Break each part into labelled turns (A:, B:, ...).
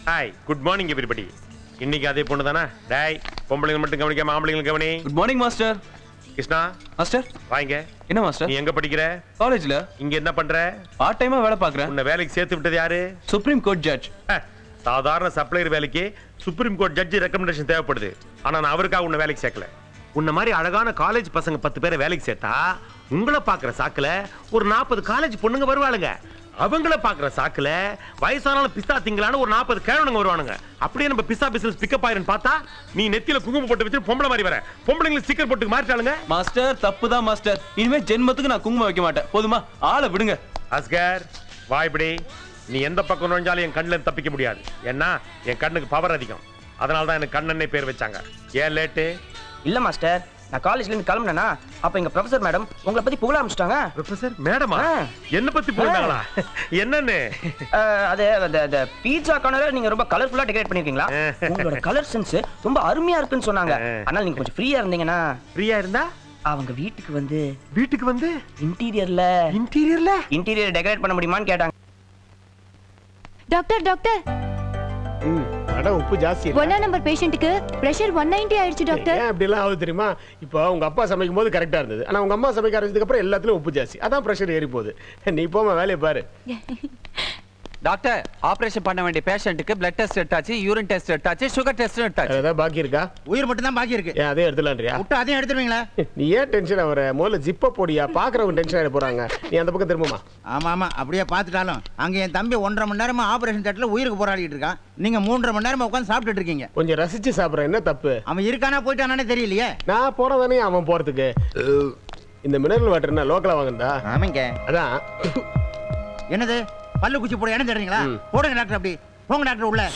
A: Hi good morning everybody இன்னைக்கு அதே பொண்ணு தானே டேய் பொம்பளைங்க மட்டும் கவனிக்காம ஆம்பளைங்களும் கவனி
B: good morning master
A: Krishna
B: master
A: வாங்க
B: என்ன மாஸ்டர்
A: நீ எங்க படிக்கிற
B: காலேஜ்ல
A: இங்க என்ன பண்ற
B: பார்ட் டைமா வேலை பார்க்கறேன்
A: உன்னை வேலைக்கு சேர்த்து விட்டது யாரு
B: சுப்ரீம் கோர்ட் ஜட்ஜ்
A: ஹ, சாதாரண சப்ளையர் வேலைக்கு சுப்ரீம் கோர்ட் ஜட்ஜி ரெக்கமெண்டேஷன் தேவைப்படுது ஆனா நான் அவருக்காக உன்னை வேலைக்கு சேர்க்கல உன்ன மாதிரி அழகான காலேஜ் பசங்க பத்து பேரை வேலைக்கு சேர்த்தா உங்களை பாக்குற சாக்குல ஒரு நாற்பது காலேஜ் பொண்ணுங்க வருவாளுங்க அவங்கள பாக்குற சாக்குல வயசானாலும் பிஸ்தா திங்களான ஒரு நாற்பது கேழனுங்க வருவானுங்க அப்படியே நம்ம பிஸ்தா பிசினஸ் பிக்கப் ஆயிரும் பார்த்தா நீ நெத்தியில குங்குமம் போட்டு வச்சு பொம்பளை மாதிரி வர பொம்பளைங்களை ஸ்டிக்கர் போட்டு மாறிட்டாளுங்க
B: மாஸ்டர் தப்பு தான் மாஸ்டர் இனிமே ஜென்மத்துக்கு நான் குங்குமம் வைக்க மாட்டேன் போதுமா ஆளை விடுங்க
A: அஸ்கர் வா இப்படி நீ எந்த பக்கம் நுழைஞ்சாலும் என் கண்ணுல இருந்து தப்பிக்க முடியாது ஏன்னா என் கண்ணுக்கு பவர் அதிகம் அதனால தான் எனக்கு கண்ணனே பேர் வச்சாங்க ஏன் லேட்டு
C: இல்ல மாஸ்டர் நான் காலேஜ்ல இருந்து கிளம்புனேனா அப்ப எங்க ப்ரொஃபசர் மேடம் உங்களை பத்தி புகழ ஆரம்பிச்சிட்டாங்க
A: ப்ரொஃபசர் மேடமா
C: ஆ.
A: என்ன பத்தி போயிருந்தாங்களா என்னன்னு
C: அது அந்த அந்த பீட்சா கார்னரை நீங்க ரொம்ப கலர்ஃபுல்லா டெக்கரேட் பண்ணிருக்கீங்களா உங்களோட கலர் சென்ஸ் ரொம்ப அருமையா இருக்குன்னு சொன்னாங்க
A: ஆ.
C: ஆனால் நீங்க கொஞ்சம் ஃப்ரீயா இருந்தீங்கன்னா
A: ஃப்ரீயா இருந்தா
C: அவங்க வீட்டுக்கு வந்து
A: வீட்டுக்கு வந்து
C: இன்டீரியர்ல
A: இன்டீரியர்ல
C: இன்டீரியர் டெக்கரேட் பண்ண முடியுமான்னு கேட்டாங்க
D: டாக்டர் டாக்டர்
E: ம் அட உப்பு ஜாஸ்தி இல்ல?
D: ஒன்னா நம்பர் பேஷண்ட்டுக்கு பிரஷர் ஒன் நைன்டி ஆயிடுச்சு டாக்டர்
E: ஏன் அப்படிலாம் ஆகுது தெரியுமா இப்போ உங்க அப்பா சமைக்கும் போது கரெக்டா இருந்தது ஆனா உங்க அம்மா சமைக்க ஆரம்பிச்சதுக்கு அப்புறம் எல்லாத்துலயும் உப்பு ஜாஸ்தி அதான் பிரஷர் ஏறி போகுது நீ போமா வேலையை பாரு
F: டாக்டர் ஆபரேஷன் பண்ண வேண்டிய பேஷண்ட்டுக்கு பிளட் டெஸ்ட் எடுத்தாச்சு யூரின் டெஸ்ட் எடுத்தாச்சு சுகர் டெஸ்ட் எடுத்தாச்சு
E: வேற ஏதாவது பாக்கி இருக்கா
G: உயிர் மட்டும் தான் பாக்கி இருக்கு
E: ஏன் அதே எடுத்துலான்றியா
G: விட்டு அதையும் எடுத்துருவீங்களா
E: நீ ஏன் டென்ஷன் ஆகுற முதல்ல ஜிப்ப போடியா பாக்குறவங்க டென்ஷன் ஆயிட போறாங்க நீ அந்த பக்கம் திரும்புமா
G: ஆமா ஆமா அப்படியே பார்த்துட்டாலும் அங்க என் தம்பி ஒன்றரை மணி நேரமா ஆபரேஷன் தேட்டர்ல உயிருக்கு போராடிட்டு இருக்கான் நீங்க மூன்றரை மணி நேரமா உட்காந்து சாப்பிட்டுட்டு இருக்கீங்க
E: கொஞ்சம் ரசிச்சு சாப்பிடுறேன் என்ன தப்பு
G: அவன் இருக்கானா போயிட்டானே தெரியலையே
E: நான் போனதானே அவன் போறதுக்கு இந்த மினரல் வாட்டர் என்ன லோக்கலா வாங்குறதா
G: ஆமாங்க
E: அதான்
G: என்னது பல்லு குச்சி போட என்ன தெரியுங்களா
E: ம்.
G: போடுங்க டாக்டர் அப்படி போங்க டாக்டர் உள்ள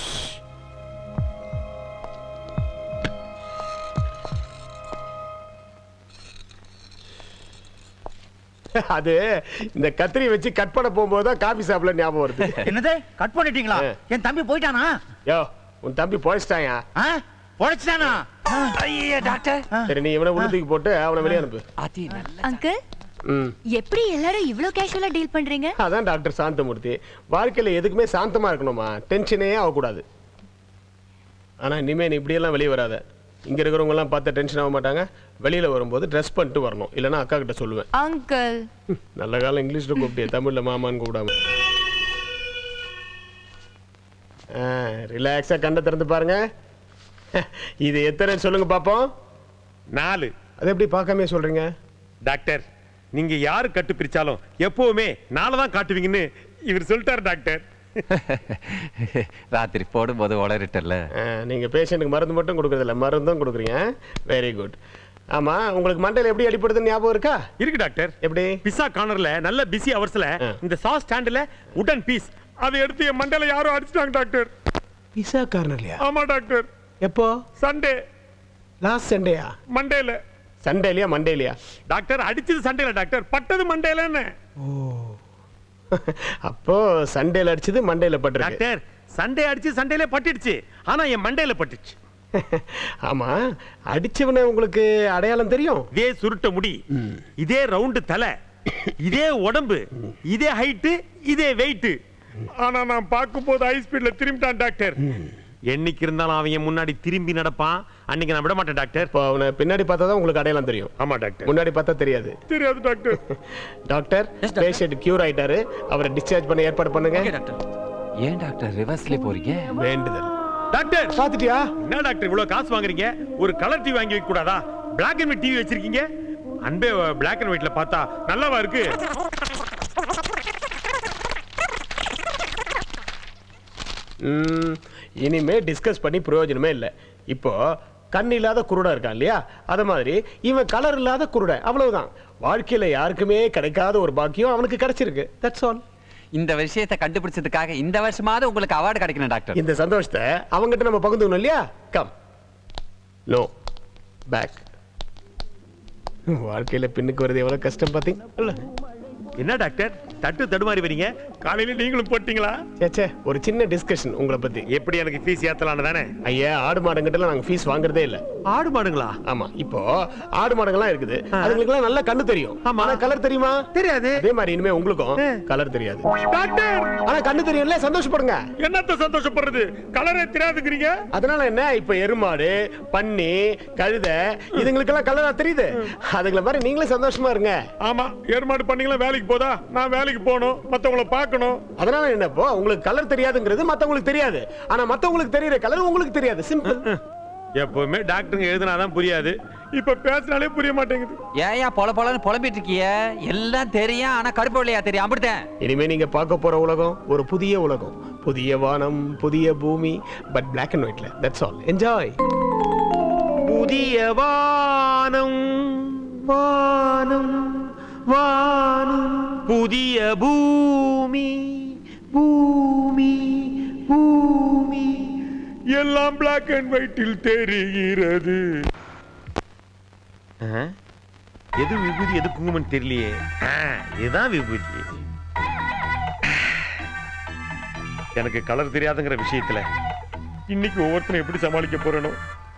E: அது இந்த கத்திரி வச்சு கட் பண்ண போகும்போது தான் காபி சாப்பிட ஞாபகம் வருது
G: என்னது கட் பண்ணிட்டீங்களா
E: ஆ.
G: என் தம்பி போயிட்டானா
E: யோ உன் தம்பி போயிச்சிட்டாயா
G: ஆ பொழைச்சிட்டானா
F: ஐயா டாக்டர்
E: சரி நீ இவனை உள்ள தூக்கி போட்டு அவனை வெளியே அனுப்பு
F: அதி நல்ல
D: அங்கிள்
E: ம்
D: எப்படி எல்லாரும் இவ்ளோ கேஷுவலா டீல் பண்றீங்க
E: அதான் டாக்டர் சாந்தமூர்த்தி வாழ்க்கையில எதுக்குமே சாந்தமா இருக்கணுமா டென்ஷனே ஆகக்கூடாது ஆனா இனிமே நீ இப்படியெல்லாம் வெளியே வராத இங்க இருக்கிறவங்க எல்லாம் பார்த்து டென்ஷன் ஆக மாட்டாங்க வெளியில வரும்போது ட்ரெஸ் பண்ணிட்டு வரணும் இல்லைன்னா அக்கா கிட்ட சொல்லுவேன்
D: அங்கிள்
E: ம், நல்ல காலம் இங்கிலீஷ்ல கூப்பிட்டே தமிழ்ல மாமான்னு கூப்பிடாம ரிலாக்ஸா கண்ணை திறந்து பாருங்க இது எத்தனை சொல்லுங்க பாப்போம்
A: நாலு
E: அது எப்படி பார்க்காம சொல்றீங்க
A: டாக்டர் நீங்க யாரு கட்டு பிரிச்சாலும் எப்பவுமே நாளை தான் காட்டுவீங்கன்னு இவர் சொல்லிட்டாரு டாக்டர்
F: ராத்திரி போடும்போது உளறிட்டல
E: ஆ, நீங்க பேஷண்ட்டுக்கு மருந்து மட்டும் கொடுக்கறதில்ல மருந்தும் கொடுக்குறீங்க வெரி குட் ஆமா உங்களுக்கு மண்டையில எப்படி அடிப்படுதுன்னு ஞாபகம் இருக்கா
A: இருக்கு டாக்டர்
E: எப்படி
A: பிசா கார்னர்ல நல்ல பிஸி அவர்ஸ்ல
E: ஆ.
A: இந்த சாஸ் ஸ்டாண்ட்ல உடன் பீஸ் அதை எடுத்து என் மண்டையில யாரோ அடிச்சிட்டாங்க டாக்டர்
E: பிசா கார்னர்லையா
A: ஆமா டாக்டர்
E: எப்போ
A: சண்டே
E: லாஸ்ட் சண்டேயா
A: மண்டேல
E: சண்டேலையா மண்டேலையா
A: டாக்டர் அடிச்சது சண்டேல டாக்டர் பட்டது மண்டேலன்னு
E: அப்போ சண்டேல அடிச்சது மண்டேல பட்டிருக்கு
A: டாக்டர் சண்டே அடிச்சு சண்டேல பட்டுடுச்சு ஆனா என் மண்டையில பட்டுச்சு
E: ஆமா அடிச்சவனை உங்களுக்கு அடையாளம் தெரியும்
A: இதே சுருட்ட முடி இதே ரவுண்டு தலை இதே உடம்பு இதே ஹைட்டு இதே வெயிட் ஆனா நான் பார்க்கும்போது ஹை ஸ்பீட்ல திரும்பிட்டான் டாக்டர் என்னைக்கு இருந்தாலும் அவன் என் முன்னாடி திரும்பி நடப்பான் அன்னைக்கு நான் விட மாட்டேன் டாக்டர்
E: இப்போ அவனை பின்னாடி பார்த்தா தான் உங்களுக்கு அடையாளம் தெரியும்
A: ஆமா டாக்டர்
E: முன்னாடி பார்த்தா தெரியாது
A: தெரியாது டாக்டர்
E: டாக்டர் பேஷண்ட் கியூர் ஆயிட்டாரு அவரை டிஸ்சார்ஜ் பண்ண ஏற்பாடு பண்ணுங்க
B: டாக்டர்
F: ஏன் டாக்டர் ரிவர்ஸ்ல போறீங்க
E: வேண்டுதல்
A: டாக்டர்
E: பாத்துட்டியா
A: என்ன டாக்டர் இவ்வளவு காசு வாங்குறீங்க ஒரு கலர் டிவி வாங்கி வைக்க கூடாதா பிளாக் அண்ட் ஒயிட் டிவி வச்சிருக்கீங்க அன்பே பிளாக் அண்ட் ஒயிட்ல பார்த்தா நல்லாவா இருக்கு
E: ம், இனிமே டிஸ்கஸ் பண்ணி பிரயோஜனமே இல்லை இப்போ கண் இல்லாத குருடன் இருக்கான் இல்லையா அத மாதிரி இவன் கலர் இல்லாத குருடன் அவ்வளவுதான் வாழ்க்கையில யாருக்குமே கிடைக்காத ஒரு பாக்கியம் அவனுக்கு கிடைச்சிருக்கு தட்ஸ் ஆல்
F: இந்த விஷயத்தை கண்டுபிடிச்சதுக்காக இந்த வருஷமாவது உங்களுக்கு அவார்டு கிடைக்கணும் டாக்டர்
E: இந்த சந்தோஷத்தை அவங்ககிட்ட நம்ம பகிர்ந்துக்கணும் இல்லையா கம் நோ பேக் வாழ்க்கையில பின்னுக்கு வருது எவ்வளவு கஷ்டம் பாத்தீங்களா
A: என்ன டாக்டர் தட்டு தடுமாறி வரீங்க காலையில நீங்களும் போட்டீங்களா
E: சேச்சே ஒரு சின்ன டிஸ்கஷன் உங்களை பத்தி
A: எப்படி எனக்கு ஃபீஸ் ஏத்தலாம்னு தானே
E: ஐயா ஆடு மாடுங்கிட்ட நாங்க ஃபீஸ் வாங்குறதே இல்ல
A: ஆடு மாடுங்களா
E: ஆமா இப்போ ஆடு மாடுங்கள்லாம் இருக்குது அதுங்களுக்குலாம் நல்ல கண்ணு தெரியும்
A: ஆமா.
E: ஆனா கலர் தெரியுமா
A: தெரியாது
E: அதே மாதிரி இனிமே உங்களுக்கும் கலர் தெரியாது
A: டாக்டர்
E: ஆனா கண்ணு தெரியும்ல சந்தோஷப்படுங்க
A: என்னத்த சந்தோஷப்படுறது கலரே தெரியாதுங்கிறீங்க
E: அதனால என்ன இப்ப எருமாடு பன்னி கழுதை இதுங்களுக்கெல்லாம் கலரா தெரியுது அதுங்கள மாதிரி நீங்களே சந்தோஷமா இருங்க
A: ஆமா ஏற்பாடு பண்ணீங்களா வேலைக்கு போதா நான் வேலைக்கு போகணும் மத்தவங்கள பார்க்கணும்
E: அதனால என்னப்போ உங்களுக்கு கலர் தெரியாதுங்கிறது மத்தவங்களுக்கு தெரியாது ஆனா மத்தவங்களுக்கு தெரியுற கலர் உங்களுக்கு தெரியாது சிம்பிள்
A: எப்பவுமே டாக்டருங்க எழுதுனாதான் புரியாது இப்ப பேசினாலே புரிய மாட்டேங்குது
F: ஏயா பொல பொலன்னு புலம்பிட்டு இருக்கிய எல்லாம் தெரியும் ஆனா கருப்பு வெள்ளையா தெரியும் அப்படித்தான்
E: இனிமே நீங்க பார்க்க போற உலகம் ஒரு புதிய உலகம் புதிய வானம் புதிய பூமி பட் Black அண்ட் ஒயிட்ல தட்ஸ் ஆல் என்ஜாய்
A: புதிய வானம் வானம் வானம் புதிய பூமி பூமி பூமி எல்லாம் பிளாக் அண்ட் ஒயிட்டில் தெரிகிறது எது விபூதி எது குங்குமம் தெரியலையே ஆ, இதுதான் விபூதி எனக்கு கலர் தெரியாதுங்கிற விஷயத்துல இன்னைக்கு ஒவ்வொருத்தரும் எப்படி சமாளிக்க போறேனோ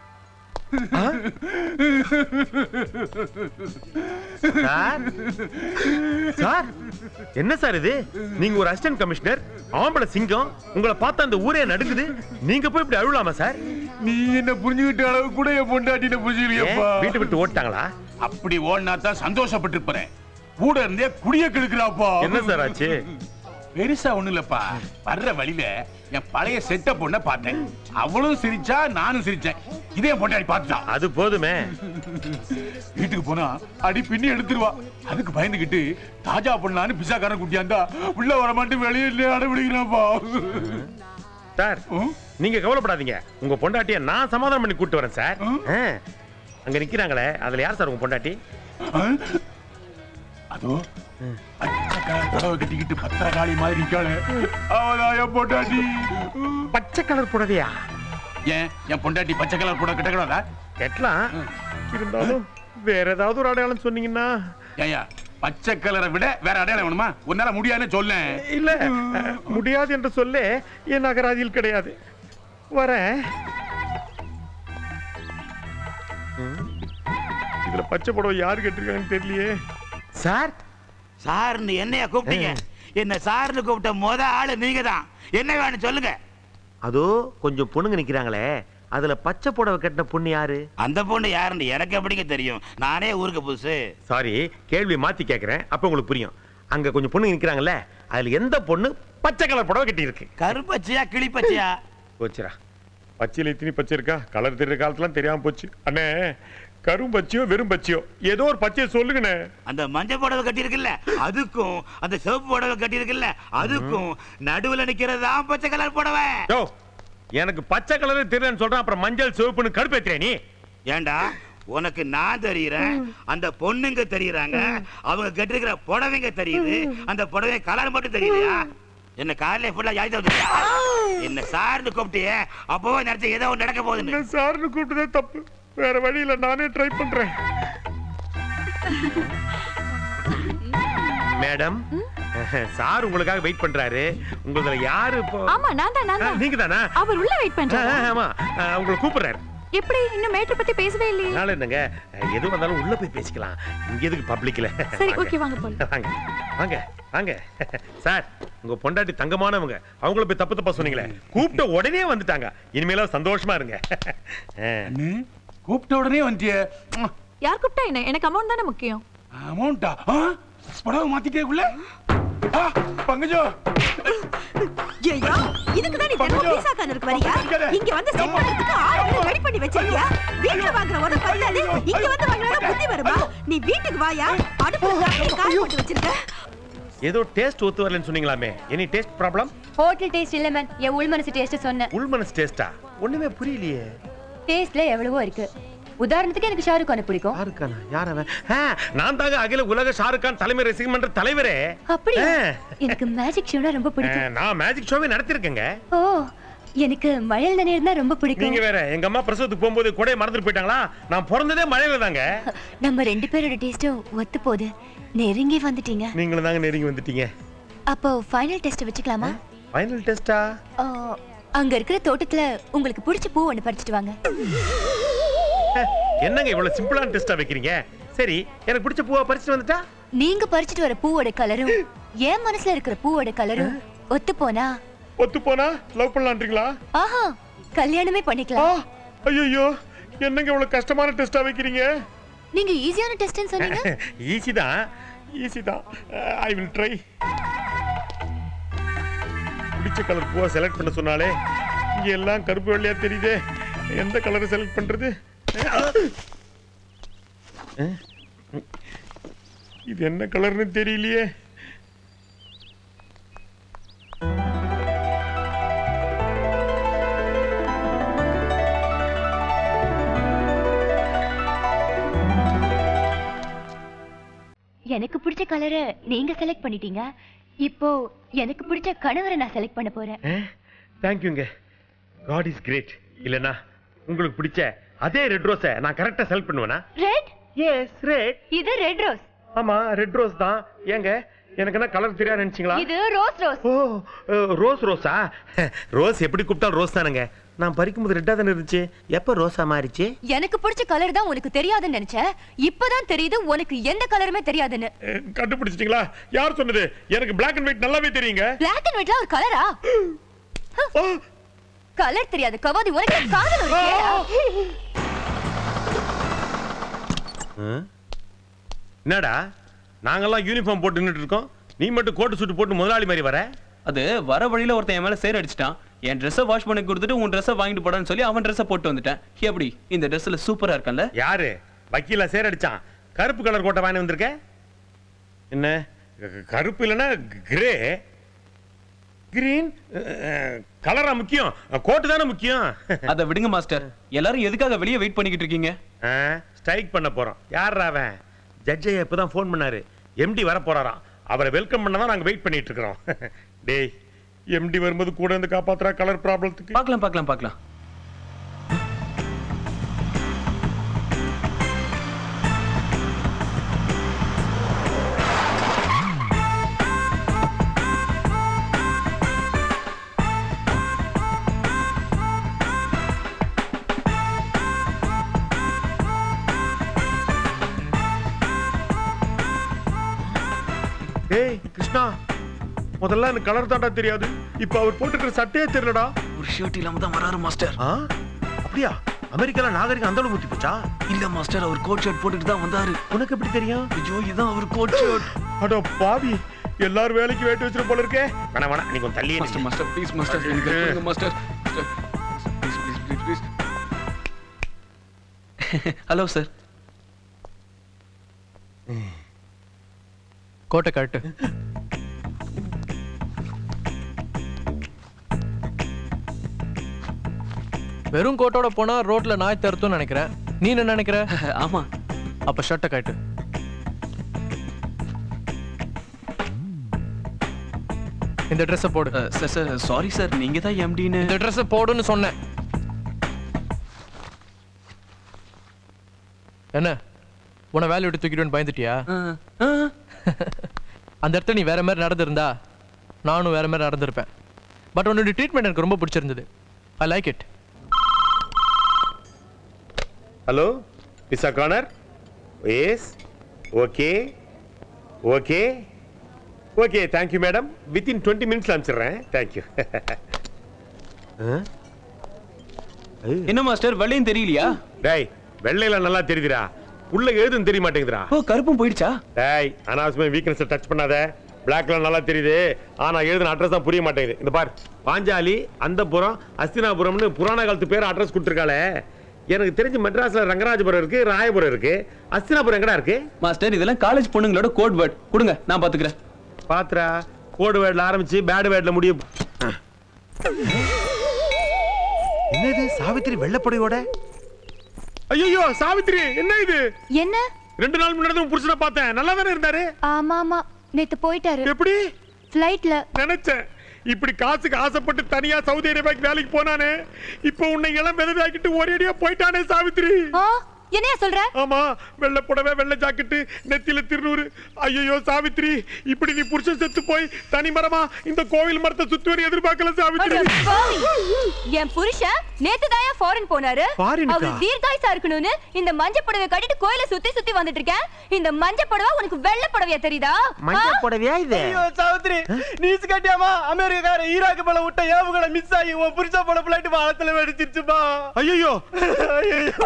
A: சார் சார் என்ன சார் இது நீங்க ஒரு அசிஸ்டன்ட் கமிஷனர் ஆம்பளை சிங்கம் உங்களை பார்த்தா அந்த ஊரே நடுங்குது நீங்க போய் இப்படி அழுவலாமா சார்
H: நீ என்ன புரிஞ்சுக்கிட்ட அளவு கூட என் பொண்டாட்டின
A: ஏன்?
H: புரிஞ்சுக்கலையப்பா
A: வீட்டை விட்டு ஓட்டாங்களா
H: அப்படி ஓடினா தான் சந்தோஷப்பட்டிருப்பேன் கூட இருந்தே குடிய கெடுக்கிறாப்பா
A: என்ன சார் ஆச்சு
H: பெருசா ஒண்ணு இல்லப்பா வர்ற வழியில என் பழைய செட்ட பொண்ண பார்த்தேன் அவளும் சிரிச்சா நானும் சிரிச்சேன் இதே என் பொண்டாட்டி பார்த்துட்டான்
A: அது போதுமே
H: வீட்டுக்கு போனா அடி பின்னி எடுத்துருவா அதுக்கு பயந்துகிட்டு தாஜா பண்ணலான்னு பிசாக்காரன் குட்டியாந்தா உள்ள வர மாட்டேன் வெளியே அடம்பிடிக்கிறாப்பா
A: சார் நீங்க கவலைப்படாதீங்க உங்க பொண்டாட்டிய நான் சமாதானம் பண்ணி கூட்டு வரேன் சார் ஆ. அங்க நிக்கிறாங்களே அதுல யார் சார் உங்க பொண்டாட்டி
H: அதோ பச்சை கலர் புடவை கட்டிக்கிட்டு பத்திரகாளி மாதிரி இருக்காளே அவதான் என் பொண்டாட்டி
A: பச்சை கலர் புடவையா
H: ஏன் என் பொண்டாட்டி பச்சை கலர் புடவை கட்டக்கூடாதா
A: கெட்டலாம் இருந்தாலும் வேற ஏதாவது ஒரு அடையாளம் சொன்னீங்கன்னா
H: ஏயா பச்சை கலரை விட வேற அடையாளம் வேணுமா உன்னால முடியாதுன்னு சொல்ல
A: இல்ல அஹ், முடியாது என்று சொல்ல என் அகராதியில் கிடையாது வரேன் ம். இதுல பச்சை புடவை யாரு கேட்டிருக்காங்கன்னு தெரியலையே சார்
I: சார்னு என்னைய கூப்பிட்டீங்க என்ன சார்னு கூப்பிட்ட முத ஆளு நீங்க தான் என்ன வேணும் சொல்லுங்க
A: அதோ கொஞ்சம் பொண்ணுங்க நிக்கிறாங்களே அதுல பச்சை புடவை கட்டின பொண்ணு யாரு
I: அந்த பொண்ணு யாருன்னு எனக்கு எப்படிங்க தெரியும் நானே ஊருக்கு புதுசு
A: சாரி கேள்வி மாத்தி கேக்குறேன் அப்ப உங்களுக்கு புரியும் அங்க கொஞ்சம் பொண்ணுங்க நிக்கிறாங்கல்ல அதுல எந்த பொண்ணு பச்சை கலர் புடவை கட்டி இருக்கு
I: கருப்பச்சியா கிளிப்பச்சியா
A: போச்சுரா பச்சையில இத்தினி பச்சை இருக்கா கலர் தெரியுற காலத்துலாம் தெரியாம போச்சு அண்ணே கரும் பச்சையோ வெறும் பச்சையோ ஏதோ ஒரு பச்சையை சொல்லுங்கண்ணே
I: அந்த மஞ்சள் புடவை கட்டி இருக்குல்ல அதுக்கும் அந்த சிவப்பு புடவை கட்டி இருக்குல்ல அதுக்கும் நடுவுல நிக்கிறது தான் பச்சை கலர் புடவை
A: யோ எனக்கு பச்சை கலர் தெரியலன்னு சொல்றேன் அப்புறம் மஞ்சள் சிவப்புன்னு கடுப்பேத்துறே நீ
I: ஏண்டா உனக்கு நான் தெரியுறேன் அந்த பொண்ணுங்க தெரியுறாங்க அவங்க கட்டிருக்கிற புடவைங்க தெரியுது அந்த புடவை கலர் மட்டும் தெரியலையா என்ன காலையில ஃபுல்லா யாய் வந்துட்டியா என்ன சார்னு கூப்பிட்டியே அப்பவே நினைச்ச ஏதோ ஒண்ணு நடக்க போகுதுன்னு
A: என்ன சார்னு கூப்பிட்டதே தப்பு வேற வழியில நானே ட்ரை பண்றேன் மேடம் சார் உங்களுக்காக வெயிட் பண்றாரு உங்களதுல யாரு இப்போ
D: ஆமா நான் தான் நான் தான்
A: நீங்க தானா
D: அவர் உள்ள வெயிட் பண்றாரு
A: ஆமா அஹ், உங்களை கூப்பிடுறாரு
D: எப்படி இன்னும் மேட்டர் பத்தி பேசவே இல்லையே
A: அதனால என்னங்க அஹ், எது வந்தாலும் உள்ள போய் பேசிக்கலாம் இங்க எதுக்கு பப்ளிக்ல
D: சரி ஓகே வாங்க போலாம்
A: வாங்க வாங்க வாங்க சார் உங்க பொண்டாட்டி தங்கமானவங்க அவங்கள போய் தப்பு தப்பா சொன்னீங்களே கூப்பிட்ட உடனே வந்துட்டாங்க இனிமேல சந்தோஷமா இருங்க அஹ்,
H: கூப்பிட்ட உடனே வந்துட்டியே
D: யார் கூப்பிட்டா என்ன எனக்கு அமௌண்ட் தானே முக்கியம்
H: அமௌண்டா புடவை மாத்திட்டேக்குள்ள பங்கஜோ
J: ஐயா இதுக்கு தான் நீ தினமும் பீஸா கார்னருக்கு வரியா இங்க வந்து செட் பண்றதுக்கு ஆளுங்களை ரெடி பண்ணி வச்சிருக்கியா வீட்ல வாங்குற ஒரு பத்தாது இங்க வந்து வாங்குறா புத்தி வருமா நீ வீட்டுக்கு வாயா அடுப்புல காய் காய் போட்டு வச்சிருக்க
A: ஏதோ டேஸ்ட் ஒத்து வரலன்னு சொன்னீங்களாமே any taste problem
D: hotel taste இல்ல மேம் என் உள் மனசு டேஸ்ட் சொன்னேன்
A: உள்மனஸ் டேஸ்டா ஒண்ணுமே புரியலையே
D: டேஸ்ட்ல எவ்வளவோ இருக்கு உதாரணத்துக்கு எனக்கு ஷாருக் கான பிடிக்கும்
A: ஷாருக்கானா யார் அவன் ஆ, நான் தாங்க அகில உலக ஷாருக் கான் தலைமை ரசிகம் மன்ற தலைவரே
D: அப்படியா
A: ஆ.
D: எனக்கு மேஜிக் ஷோனா ரொம்ப
A: ஆ,
D: பிடிக்கும்
A: நான் மேஜிக் ஷோவே நடத்திருக்கேங்க
D: ஓ எனக்கு மழையில் நினைவு ரொம்ப பிடிக்கும்
A: நீங்க வேற எங்க அம்மா பிரசவத்துக்கு போகும்போது கொடையை மறந்துட்டு போயிட்டாங்களா நான் பிறந்ததே மழையில தாங்க
D: நம்ம ரெண்டு பேரோட டேஸ்டும் ஒத்து போகுது நெருங்கி வந்துட்டீங்க
A: நீங்களும் தாங்க நெருங்கி வந்துட்டீங்க
D: அப்போ ஃபைனல் டெஸ்ட் வச்சுக்கலாமா
A: ஃபைனல் டெஸ்டா
D: ஆ, அங்க இருக்கிற தோட்டத்துல உங்களுக்கு பிடிச்ச பூ ஒண்ணு பறிச்சிட்டு வாங்க
A: என்னங்க இவ்வளவு சிம்பிளான டெஸ்டா வைக்கிறீங்க சரி எனக்கு பிடிச்ச பூவா பறிச்சுட்டு வந்துட்டா
D: நீங்க பறிச்சிட்டு வர பூவோட கலரும் என் மனசுல இருக்கிற பூவோட கலரும் ஒத்து போனா
A: ஒத்து போனா லவ் பண்ணலான்றீங்களா
D: ஆஹா கல்யாணமே பண்ணிக்கலாம்
A: ஐயோ என்னங்க இவ்வளவு கஷ்டமான டெஸ்டா வைக்கிறீங்க
D: நீங்க ஈஸியான டெஸ்ட்னு சொன்னீங்க
A: ஈஸி தான் ஈஸி தான் ஐ வில் ட்ரை பிடிச்ச கலர் பூவா செலக்ட் பண்ண சொன்னாலே இங்க எல்லாம் கருப்பு வெள்ளையா தெரியுதே எந்த கலரை செலக்ட் பண்றது அஹ்? இது என்ன கலர்னு தெரியலையே
D: எனக்கு பிடிச்ச கலரை நீங்க செலக்ட் பண்ணிட்டீங்க இப்போ எனக்கு பிடிச்ச கணவரை நான் செலக்ட் பண்ண போறேன்
A: தேங்க்யூங்க காட் இஸ் கிரேட் இல்லனா உங்களுக்கு பிடிச்ச அதே ரெட் ரோஸை நான் கரெக்டா செலக்ட் பண்ணுவேனா
D: ரெட்
A: எஸ் ரெட்
D: இது ரெட் ரோஸ்
A: ஆமா ரெட் ரோஸ் தான் ஏங்க எனக்கு என்ன கலர் தெரியாது நினைச்சீங்களா
D: இது rose rose
A: oh ah, rose ரோஸா ரோஸ் எப்படி கூப்பிட்டாலும் ரோஸ் தானுங்க நான் பறிக்கும்போது ரெட்டா தானே இருந்துச்சு எப்ப ரோஸா மாறிச்சு
D: எனக்கு பிடிச்ச கலர் தான் உனக்கு தெரியாதுன்னு நினைச்சேன் இப்பதான் தெரியுது உனக்கு எந்த கலருமே தெரியாதுன்னு
A: அஹ், கண்டுபிடிச்சிட்டீங்களா யார் சொன்னது எனக்கு Black அண்ட் ஒயிட் நல்லாவே தெரியுங்க
D: பிளாக் அண்ட் ஒயிட்ல ஒரு கலரா கலர் தெரியாது கவாதி உனக்கு காதல் ஒரு கேடா?
A: அஹ்? என்னடா நாங்கெல்லாம் யூனிஃபார்ம் போட்டு நின்னுட்டு இருக்கோம் நீ மட்டும் கோட்டு சூட்டு போட்டு முதலாளி மாதிரி வர
B: அது வர வழியில ஒருத்தன் என் மேல சேர் அடிச்சிட்டான் என் ட்ரெஸ்ஸை வாஷ் பண்ணி கொடுத்துட்டு உன் ட்ரெஸ்ஸை வாங்கிட்டு போடான்னு சொல்லி அவன் ட்ரெஸ்ஸை போட்டு வந்துட்டேன் எப்படி இந்த ட்ரெஸ்ல சூப்பரா இருக்கேன்ல
A: யாரு வக்கீல சேர் அடிச்சான் கருப்பு கலர் கோட்டை வாங்கி வந்திருக்க என்ன க- கருப்பு இல்லைன்னா கிரே கிரீன் கலரா முக்கியம் கோட்டு தானே முக்கியம்
B: அதை விடுங்க மாஸ்டர் எல்லாரும் எதுக்காக வெளியே வெயிட் பண்ணிக்கிட்டு இருக்கீங்க
A: ஸ்ட்ரைக் பண்ண போறோம் யார் அவன் ஜட்ஜை இப்பதான் ஃபோன் பண்ணாரு எம்டி வர போறாராம் அவரை வெல்கம் பண்ண தான் நாங்க வெயிட் பண்ணிட்டு இருக்கிறோம் டேய் எம்டி வரும்போது கூட இருந்து காப்பாத்துறா கலர் ப்ராப்ளத்துக்கு
B: பார்க்கலாம் பார்க்கலாம் பார்க்கலாம்
A: ஏய் கிருஷ்ணா முதல்ல எனக்கு கலர் தாண்டா தெரியாது இப்ப அவர் போட்டுக்கிற சட்டையே தெரியலடா
B: ஒரு ஷர்ட் இல்லாம தான் வராரு மாஸ்டர்
A: ஆ அப்படியா அமெரிக்கால நாகரிகம் அந்த அளவு ஊத்தி போச்சா
B: இல்ல மாஸ்டர் அவர் கோட் ஷர்ட் போட்டுட்டு தான் வந்தாரு
A: உனக்கு எப்படி தெரியும்
B: ஐயோ இதான் அவர் கோட் ஷர்ட்
A: அட பாவி எல்லாரும் வேலைக்கு வேட்டு வச்சிரு போல இருக்கே வேணா வேணா நீ கொஞ்சம் தள்ளியே
B: மாஸ்டர் மாஸ்டர் ப்ளீஸ் மாஸ்டர் எனக்கு help பண்ணுங்க master please please please please hello sir
K: கோட்டை கட்டு வெறும் கோட்டோட போனா ரோட்ல நாய் தருத்தும் நினைக்கிறேன் நீ என்ன நினைக்கிற
B: ஆமா
K: அப்ப ஷர்ட்டை கட்டு இந்த ட்ரெஸ்ஸை போடு
B: சார் சார் சாரி சார் நீங்க தான் எம்டின்னு
K: இந்த ட்ரெஸ்ஸை போடுன்னு சொன்னேன் என்ன உன வேலையை விட்டு தூக்கிடுவேன்னு பயந்துட்டியா அந்த இடத்துல நீ வேற மாதிரி நடந்திருந்தா நானும் வேற மாதிரி நடந்திருப்பேன் பட் உன்னோட ட்ரீட்மெண்ட் எனக்கு ரொம்ப பிடிச்சிருந்தது I like it
A: hello miss corner yes okay okay okay thank you madam within twenty மினிட்ஸ்ல அனுப்பிச்சிடுறேன் தேங்க்யூ
B: என்ன மாஸ்டர் வெள்ளையும் தெரியலையா
A: டேய் வெள்ளையில நல்லா தெரியுதுடா உள்ள எழுதுன்னு தெரிய மாட்டேங்குதுடா
B: ஓ கருப்பும் போயிடுச்சா
A: டேய் அனாவசியமா வீக்னஸ் டச் பண்ணாத பிளாக்ல நல்லா தெரியுது ஆனா எழுதின அட்ரஸ் தான் புரிய மாட்டேங்குது இந்த பார் பாஞ்சாலி அந்தபுரம் அஸ்தினாபுரம்னு புராண காலத்து பேர் அட்ரஸ் கொடுத்துருக்காளே எனக்கு தெரிஞ்சு மெட்ராஸ்ல ரங்கராஜபுரம் இருக்கு ராயபுரம் இருக்கு அஸ்தினாபுரம் எங்கடா இருக்கு
B: மாஸ்டர் இதெல்லாம் காலேஜ் பொண்ணுங்களோட கோட் வேர்ட் கொடுங்க நான் பாத்துக்கிறேன்
A: பாத்ரா கோடு வேர்ட்ல ஆரம்பிச்சு பேடு வேர்ட்ல முடியும் என்னது சாவித்திரி வெள்ளப்படையோட ஐயோ சாவித்திரி என்ன இது
D: என்ன
A: ரெண்டு நாள் முன்னாடி உன் புருஷனை பார்த்தேன் நல்லா தானே இருந்தாரு
D: ஆமா ஆமா நேத்து போயிட்டாரு
A: எப்படி
D: ஃப்ளைட்ல
A: நினைச்சேன் இப்படி காசுக்கு ஆசைப்பட்டு தனியா சவுதி அரேபியாக்கு வேலைக்கு போனானே இப்போ உன்னை இளம் விதவாக்கிட்டு ஒரேடியா போயிட்டானே சாவித்ரி
D: என்னையா சொல்ற
A: ஆமா வெள்ளை புடவை வெள்ளை ஜாக்கெட்டு நெத்தியில திருநூறு ஐயோ சாவித்ரி இப்படி நீ புருஷன் செத்து போய் தனி மரமா இந்த கோவில் மரத்தை சுத்தி வர எதிர்பார்க்கல சாவித்ரி
D: அட பாவி. என் புருஷன் நேத்து தாயா ஃபாரின் போனாரு
A: ஃபாரினுக்கா?
D: அவர் தீர்காயுசா இருக்கணும்னு இந்த மஞ்ச புடவை கட்டிட்டு கோயில சுத்தி சுத்தி வந்துட்டு இருக்கேன் இந்த மஞ்ச புடவை உனக்கு வெள்ளை புடவையா தெரியுதா
C: மஞ்சள்
D: ஆ?
C: புடவையா இது
L: ஐயோ சாவித்ரி நீஸ் கட்டியாமா அமெரிக்கார ஈராக்கு மேல விட்ட ஏவுகளை மிஸ் ஆகி உன் புரிச்சா போன பிளைட் வாழத்துல வெடிச்சிருச்சுப்பா
A: ஐயோ
L: ஐயோ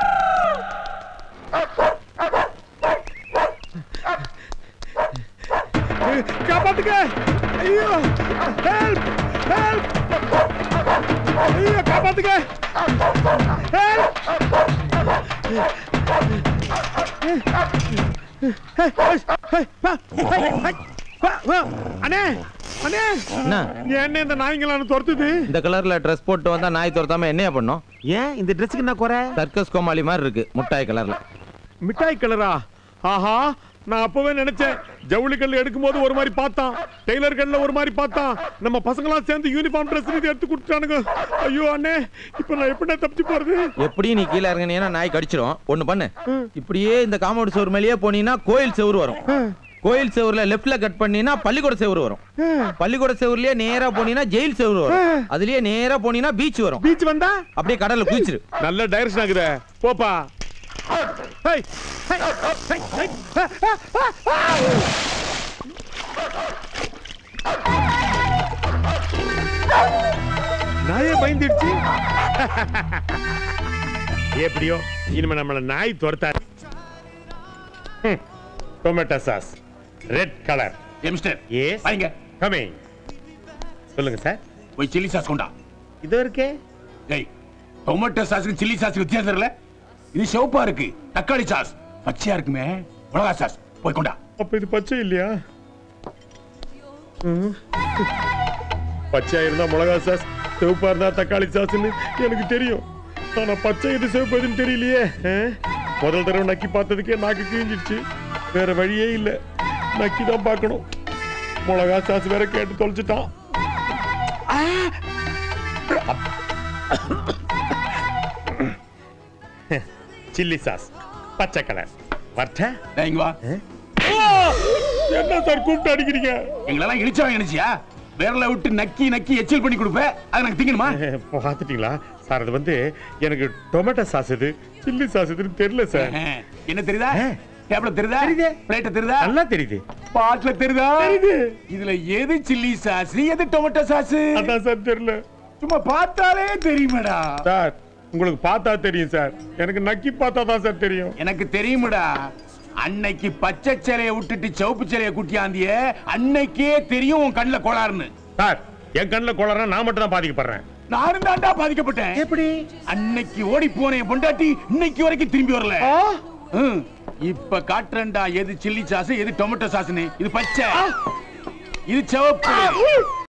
A: காப்பாத்துக்க ஐயோ ஹெல்ப் ஹெல்ப் ஐயோ காப்பாத்துக்க ஹெல்ப் அண்ணே அண்ணே
G: என்ன
A: என்ன இந்த நாய்ங்களான துரத்துது
G: இந்த கலர்ல ட்ரெஸ் போட்டு வந்தா நாய் துரத்தாம என்னையா பண்ணும்
A: ஏன் இந்த ட்ரெஸ்ஸுக்கு என்ன குறை
G: சர்க்கஸ் கோமாளி மாதிரி இருக்கு முட்டாய் கலர்ல
A: மிட்டாய் கலரா ஆஹா நான் அப்பவே நினைச்சேன் ஜவுளி கல் எடுக்கும்போது ஒரு மாதிரி பார்த்தான் டெய்லர் கல்ல ஒரு மாதிரி பார்த்தான் நம்ம பசங்களாம் சேர்ந்து யூனிஃபார்ம் ட்ரெஸ் எடுத்து கொடுத்துட்டானுங்க ஐயோ அண்ணே இப்போ நான் எப்படி தப்பிச்சு போறது
G: எப்படியும் நீ கீழே இறங்கினீங்கன்னா நாய் கடிச்சிரும் ஒண்ணு பண்ணு இப்படியே இந்த காம்பவுண்ட் செவுரு மேலேயே போனீங்கன்னா கோயில் செவுரு வரும் கோயில் செவுருல லெஃப்ட்ல கட் பண்ணீங்கன்னா பள்ளிக்கூட செவுரு வரும் பள்ளிக்கூட செவுருலயே நேரா போனீங்கன்னா ஜெயில் செவுரு வரும் அதுலயே நேரா போனீங்கன்னா பீச் வரும்
A: பீச் வந்தா
G: அப்படியே கடல்ல குதிச்சிரு
A: நல்ல டைரக்ஷன் ஆகுதே போப்பா ஹேய், ஹேய், ஹேய், ஹேய், ஆ, ஆ, ஆ, ஆ. நாயே பயந்துடுச்சு எப்படியோ இனிமே நம்மள நாய் துரத்தாரு tomato sauce red colour
H: mister
A: yes
H: வாங்க
A: கமிங் சொல்லுங்க சார்
H: போய் சில்லி சாஸ் கொண்டா
A: இது இருக்கே
H: டேய் டொமேட்டோ சாஸுக்கு சில்லி சாஸ் வித்தியாசம் தெரியல இது சிவப்பா இருக்கு தக்காளி சாஸ் பச்சையா இருக்குமே மிளகா சாஸ் போய் கொண்டா
A: அப்ப இது பச்சை இல்லையா ம். பச்சையா இருந்தா மிளகா சாஸ் சிவப்பா இருந்தா தக்காளி சாஸ்னு எனக்கு தெரியும் ஆனா பச்சை இது சிவப்பு எதுன்னு தெரியலையே ஆ? முதல் தடவை நக்கி பார்த்ததுக்கே நாக்கு கிழிஞ்சிடுச்சு வேற வழியே இல்ல நக்கி தான் பார்க்கணும் மிளகா சாஸ் வேற கேட்டு தொலைச்சிட்டான் சில்லி சாஸ் பச்சை கலர் வரட்டா
H: இங்க வா
A: என்ன சார் கூப்பிட்டு அடிக்கிறீங்க
H: எங்களெல்லாம் இழிச்சவன் நினைச்சியா விரல விட்டு நக்கி நக்கி எச்சில் பண்ணி கொடுப்பேன் அதை எனக்கு திங்கணுமா
A: பார்த்துட்டீங்களா சார் அது வந்து எனக்கு டொமேட்டோ சாஸ் இது சில்லி சாஸ் இதுன்னு தெரியல சார்
H: என்ன தெரியுதா டேப்ல தெரியுதா பிளேட்ட தெரியுதா
A: நல்லா தெரியுது
H: பாட்ல தெரியுதா
A: தெரியுது
H: இதுல எது சில்லி சாஸ் எது டொமேட்டோ சாஸ்
A: அதான் சார் தெரியல
H: சும்மா பார்த்தாலே தெரியுமேடா
A: சார் உங்களுக்கு பார்த்தா தெரியும் சார் எனக்கு நக்கி பார்த்தா தான் சார் தெரியும்
H: எனக்கு தெரியுமடா அன்னைக்கு பச்சை சிலைய விட்டுட்டு சிவப்பு சிலைய குட்டியாந்திய அன்னைக்கே தெரியும் உன் கண்ணுல கோளாறுன்னு
A: சார் என் கண்ணில் கோளாறுனா நான் மட்டும் தான் பாதிக்கப்படுறேன்
H: நானும் தான்டா பாதிக்கப்பட்டேன் எப்படி அன்னைக்கு ஓடி போன என் பொண்டாட்டி இன்னைக்கு வரைக்கும் திரும்பி வரல ம், இப்ப காட்டுறேன்டா எது சில்லி சாஸ் எது டொமேட்டோ சாஸ்னு இது பச்சை இது சிவப்பு